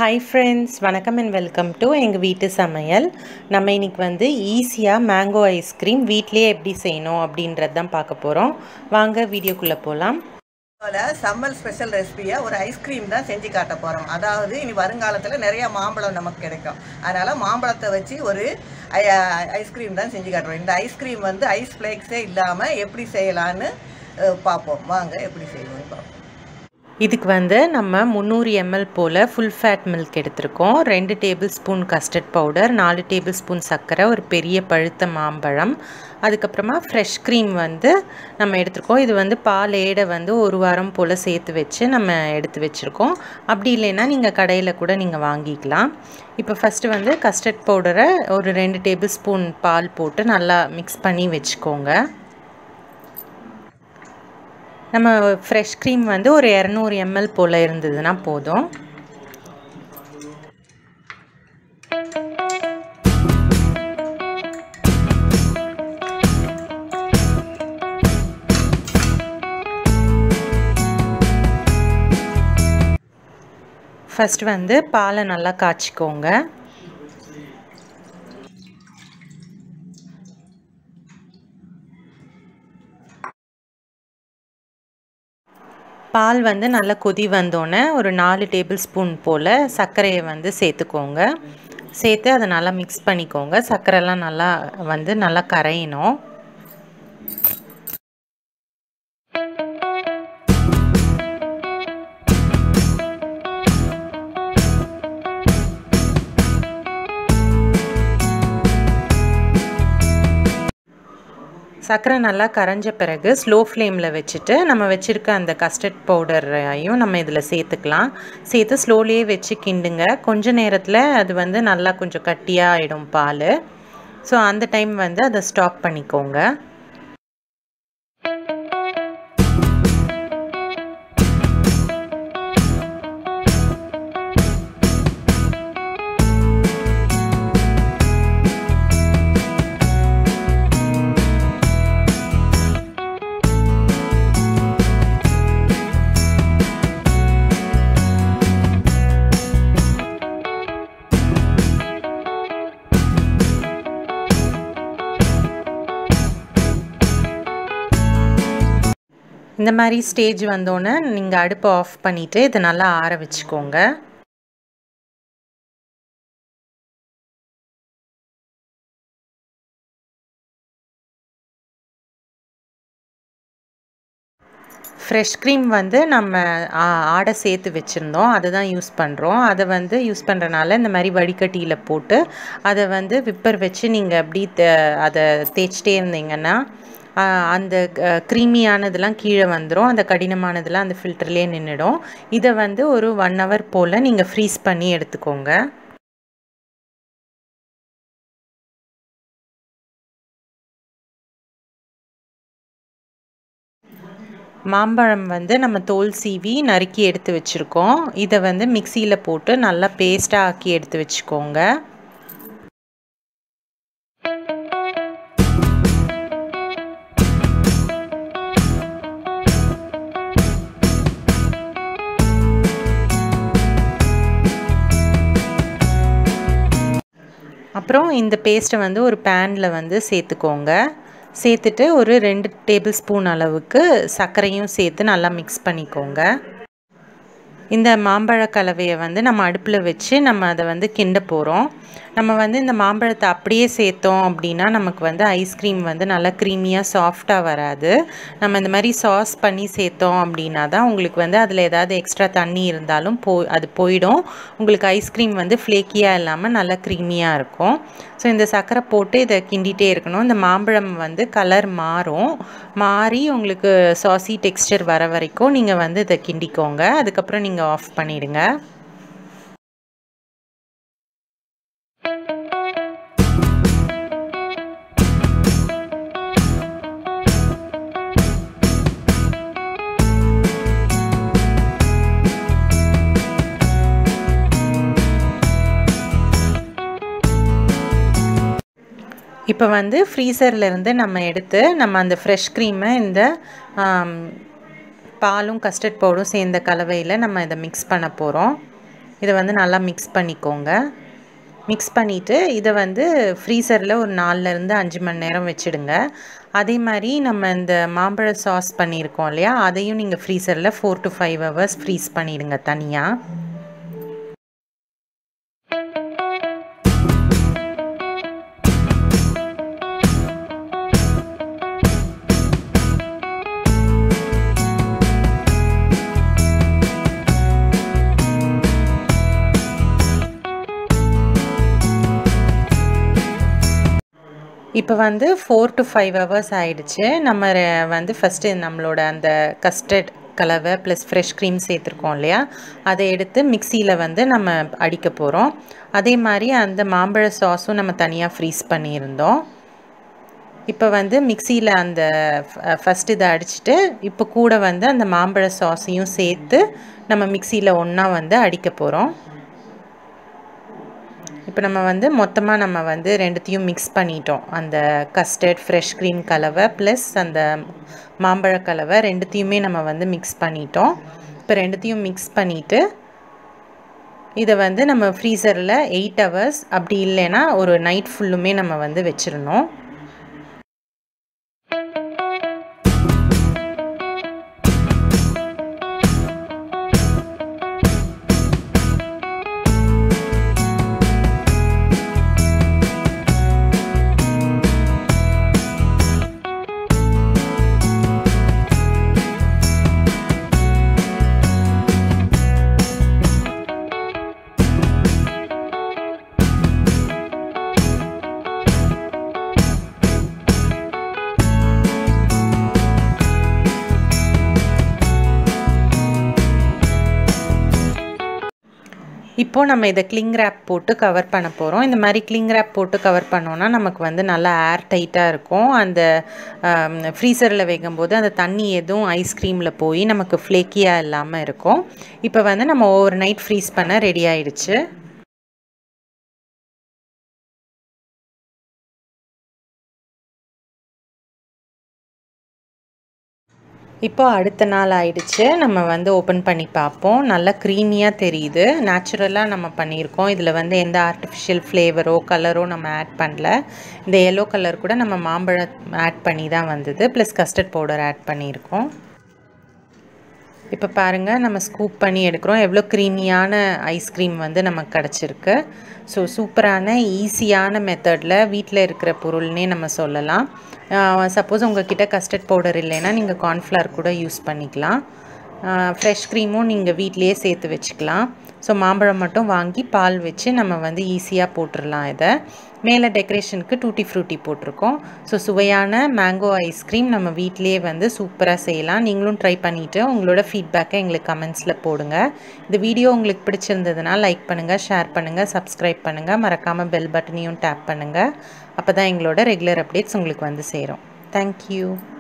hi friends வணக்கம் and welcome to எங்கள் வீட்டு சமையல் நம்ம இன்னைக்கு வந்து ஈஸியாக மேங்கோ ஐஸ்கிரீம் வீட்லேயே எப்படி செய்யணும் அப்படின்றது தான் பார்க்க போகிறோம் வாங்க வீடியோக்குள்ளே போகலாம் போல சம்மர் ஸ்பெஷல் ரெசிபியை ஒரு ஐஸ்கிரீம் தான் செஞ்சு காட்ட போகிறோம் அதாவது இனி வருங்காலத்தில் நிறைய மாம்பழம் நமக்கு கிடைக்கும் அதனால் மாம்பழத்தை வச்சு ஒரு ஐ- ஐஸ்கிரீம் தான் செஞ்சு காட்டுறோம் இந்த ஐஸ்கிரீம் வந்து ஐஸ் ஃப்ளேக்ஸே இல்லாமல் எப்படி செய்யலான்னு அஹ், பார்ப்போம் வாங்க எப்படி செய்வோம்னு பார்ப்போம் இதுக்கு வந்து நம்ம முந்நூறு எம்எல் போல் ஃபுல் ஃபேட் மில்க் எடுத்திருக்கோம் ரெண்டு டேபிள் ஸ்பூன் கஸ்டர்ட் பவுடர் நாலு டேபிள் ஸ்பூன் சர்க்கரை ஒரு பெரிய பழுத்த மாம்பழம் அதுக்கப்புறமா ஃப்ரெஷ் க்ரீம் வந்து நம்ம எடுத்திருக்கோம் இது வந்து பால் ஏடை வந்து ஒரு வாரம் போல் சேர்த்து வச்சு நம்ம எடுத்து வச்சுருக்கோம் அப்படி இல்லைன்னா நீங்கள் கடையில் கூட நீங்கள் வாங்கிக்கலாம் இப்போ ஃபஸ்ட்டு வந்து கஸ்டர்ட் பவுடரை ஒரு ரெண்டு டேபிள் ஸ்பூன் பால் போட்டு நல்லா மிக்ஸ் பண்ணி வச்சுக்கோங்க நம்ம ஃப்ரெஷ் க்ரீம் வந்து ஒரு இரநூறு எம்எல் போல் இருந்ததுன்னா போதும் ஃபஸ்ட் வந்து பாலை நல்லா காய்ச்சிக்கோங்க பால் வந்து நல்லா கொதி வந்தோடனே ஒரு நாலு டேபிள் ஸ்பூன் போல் சர்க்கரையை வந்து சேர்த்துக்கோங்க சேர்த்து அதை நல்லா மிக்ஸ் பண்ணிக்கோங்க சர்க்கரைலாம் நல்லா வந்து நல்லா கரையணும் சர்க்கரை நல்லா கரைஞ்ச பிறகு ஸ்லோ ஃப்ளேமில் வச்சுட்டு நம்ம வச்சுருக்க அந்த கஸ்டர்ட் பவுடரையும் நம்ம இதில் சேர்த்துக்கலாம் சேர்த்து ஸ்லோலியே வச்சு கிண்டுங்க கொஞ்ச நேரத்தில் அது வந்து நல்லா கொஞ்சம் கட்டியாக ஆகிடும் பால் ஸோ அந்த டைம் வந்து அதை ஸ்டாப் பண்ணிக்கோங்க இந்த மாதிரி ஸ்டேஜ் வந்தோன்னே நீங்கள் அடுப்பை ஆஃப் பண்ணிவிட்டு இதை நல்லா ஆற வச்சுக்கோங்க ஃப்ரெஷ் க்ரீம் வந்து நம்ம ஆ- ஆடை சேர்த்து வச்சுருந்தோம் அதை தான் யூஸ் பண்ணுறோம் அதை வந்து யூஸ் பண்ணுறனால இந்த மாதிரி வடிகட்டியில் போட்டு அதை வந்து விப்பர் வச்சு நீங்கள் அப்படி தே- அதை தேய்ச்சிட்டே இருந்தீங்கன்னா ஆ, அந்த க்ரீமியானதெல்லாம் கீழே வந்துடும் அந்த கடினமானதெல்லாம் அந்த ஃபில்டர்லேயே நின்றுடும் இதை வந்து ஒரு ஒன் ஹவர் போல் நீங்கள் ஃப்ரீஸ் பண்ணி எடுத்துக்கோங்க மாம்பழம் வந்து நம்ம தோல் சீவி நறுக்கி எடுத்து வச்சுருக்கோம் இதை வந்து மிக்சியில் போட்டு நல்லா பேஸ்ட்டாக ஆக்கி எடுத்து வச்சுக்கோங்க அப்புறம் இந்த பேஸ்ட்டை வந்து ஒரு பேனில் வந்து சேர்த்துக்கோங்க சேர்த்துட்டு ஒரு ரெண்டு டேபிள் ஸ்பூன் அளவுக்கு சர்க்கரையும் சேர்த்து நல்லா மிக்ஸ் பண்ணிக்கோங்க இந்த மாம்பழ கலவையை வந்து நம்ம அடுப்பில் வச்சு நம்ம அதை வந்து கிண்ட போகிறோம் நம்ம வந்து இந்த மாம்பழத்தை அப்படியே சேர்த்தோம் அப்படின்னா நமக்கு வந்து ஐஸ்கிரீம் வந்து நல்லா க்ரீமியாக சாஃப்டாக வராது நம்ம இந்த மாதிரி சாஸ் பண்ணி சேர்த்தோம் அப்படின்னா தான் உங்களுக்கு வந்து அதில் ஏதாவது எக்ஸ்ட்ரா தண்ணி இருந்தாலும் போ அது போயிடும் உங்களுக்கு ஐஸ்கிரீம் வந்து ஃப்ளேக்கியாக இல்லாமல் நல்லா க்ரீமியாக இருக்கும் ஸோ இந்த சர்க்கரை போட்டு இதை கிண்டிகிட்டே இருக்கணும் இந்த மாம்பழம் வந்து கலர் மாறும் மாறி உங்களுக்கு சாசி டெக்ஸ்டர் வர வரைக்கும் நீங்கள் வந்து இதை கிண்டிக்கோங்க அதுக்கப்புறம் நீங்கள் ஆஃப் பண்ணிடுங்க இப்போ வந்து ஃப்ரீசரில் இருந்து நம்ம எடுத்து நம்ம அந்த ஃப்ரெஷ் க்ரீமை இந்த ஆம், பாலும் கஸ்டர்ட் பவுடரும் சேர்ந்த கலவையில் நம்ம இதை மிக்ஸ் பண்ண போகிறோம் இதை வந்து நல்லா மிக்ஸ் பண்ணிக்கோங்க மிக்ஸ் பண்ணிவிட்டு இதை வந்து ஃப்ரீசரில் ஒரு நாலுலேருந்து அஞ்சு மணி நேரம் வச்சுடுங்க அதே மாதிரி நம்ம இந்த மாம்பழ சாஸ் பண்ணியிருக்கோம் இல்லையா அதையும் நீங்கள் ஃப்ரீசரில் four to five hours freeze பண்ணிடுங்க தனியாக இப்போ வந்து ஃபோர் டு ஃபைவ் ஹவர்ஸ் ஆயிடுச்சு நம்ம ரெ- வந்து ஃபஸ்ட்டு நம்மளோட அந்த கஸ்டர்ட் கலவை ப்ளஸ் ஃப்ரெஷ் க்ரீம் சேர்த்துருக்கோம் இல்லையா அதை எடுத்து மிக்சியில் வந்து நம்ம அடிக்க போகிறோம் அதே மாதிரி அந்த மாம்பழ சாஸும் நம்ம தனியாக ஃப்ரீஸ் பண்ணியிருந்தோம் இப்போ வந்து மிக்சியில் அந்த ஃபஸ்ட் இதை அடிச்சுட்டு இப்போ கூட வந்து அந்த மாம்பழ சாஸையும் சேர்த்து நம்ம மிக்சியில் ஒன்றா வந்து அடிக்க போகிறோம் இப்போ நம்ம வந்து மொத்தமாக நம்ம வந்து ரெண்டுத்தையும் மிக்ஸ் பண்ணிட்டோம் அந்த கஸ்டர்ட் ஃப்ரெஷ் க்ரீம் கலவை ப்ளஸ் அந்த மாம்பழ கலவை ரெண்டுத்தையுமே நம்ம வந்து மிக்ஸ் பண்ணிட்டோம் இப்போ ரெண்டுத்தையும் மிக்ஸ் பண்ணிவிட்டு இதை வந்து நம்ம ஃப்ரீசரில் எயிட் ஹவர்ஸ் அப்படி இல்லைன்னா ஒரு நைட் ஃபுல்லுமே நம்ம வந்து வச்சிடணும் இப்போது நம்ம இதை கிளிங் ரேப் போட்டு கவர் பண்ண போகிறோம் இந்த மாதிரி கிளிங் ரேப் போட்டு கவர் பண்ணோன்னா நமக்கு வந்து நல்லா ஏர் டைட்டாக இருக்கும் அந்த ஃப்ரீசரில் வைக்கும்போது அந்த தண்ணி எதுவும் ஐஸ்கிரீமில் போய் நமக்கு ஃப்ளேக்கியாக இல்லாமல் இருக்கும் இப்போ வந்து நம்ம ஓவர் நைட் ஃப்ரீஸ் பண்ண ரெடி ஆயிடுச்சு இப்போ அடுத்த நாள் ஆயிடுச்சு நம்ம வந்து ஓப்பன் பண்ணி பார்ப்போம் நல்லா க்ரீமியாக தெரியுது நேச்சுரலாக நம்ம பண்ணியிருக்கோம் இதில் வந்து எந்த ஆர்டிஃபிஷியல் ஃப்ளேவரோ கலரோ நம்ம ஆட் பண்ணல இந்த எல்லோ கலர் கூட நம்ம மாம்பழம் ஆட் பண்ணி தான் வந்தது ப்ளஸ் கஸ்டர்ட் பவுடர் ஆட் பண்ணியிருக்கோம் இப்போ பாருங்கள் நம்ம ஸ்கூப் பண்ணி எடுக்கிறோம் எவ்வளோ க்ரீமியான ஐஸ்கிரீம் வந்து நமக்கு கிடச்சிருக்கு ஸோ சூப்பரான ஈஸியான மெத்தடில் வீட்டில் இருக்கிற பொருள்னே நம்ம சொல்லலாம் சப்போஸ் உங்ககிட்ட கஸ்டர்ட் பவுடர் இல்லைன்னா நீங்கள் கார்ன்ஃப்ளவர் கூட யூஸ் பண்ணிக்கலாம் ஃப்ரெஷ் க்ரீமும் நீங்கள் வீட்லேயே சேர்த்து வச்சுக்கலாம் ஸோ மாம்பழம் மட்டும் வாங்கி பால் வச்சு நம்ம வந்து ஈஸியாக போட்டுடலாம் இதை மேலே டெக்கரேஷனுக்கு டூட்டி ஃப்ரூட்டி போட்டிருக்கோம் ஸோ சுவையான மேங்கோ ஐஸ்கிரீம் நம்ம வீட்டிலேயே வந்து சூப்பராக செய்யலாம் நீங்களும் ட்ரை பண்ணிவிட்டு உங்களோட ஃபீட்பேக்கை எங்களுக்கு கமெண்ட்ஸில் போடுங்க இந்த வீடியோ உங்களுக்கு பிடிச்சிருந்ததுன்னா லைக் பண்ணுங்கள் ஷேர் பண்ணுங்கள் சப்ஸ்கிரைப் பண்ணுங்கள் மறக்காமல் பெல் பட்டனையும் டேப் பண்ணுங்கள் அப்போ தான் எங்களோட ரெகுலர் அப்டேட்ஸ் உங்களுக்கு வந்து சேரும் தேங்க்யூ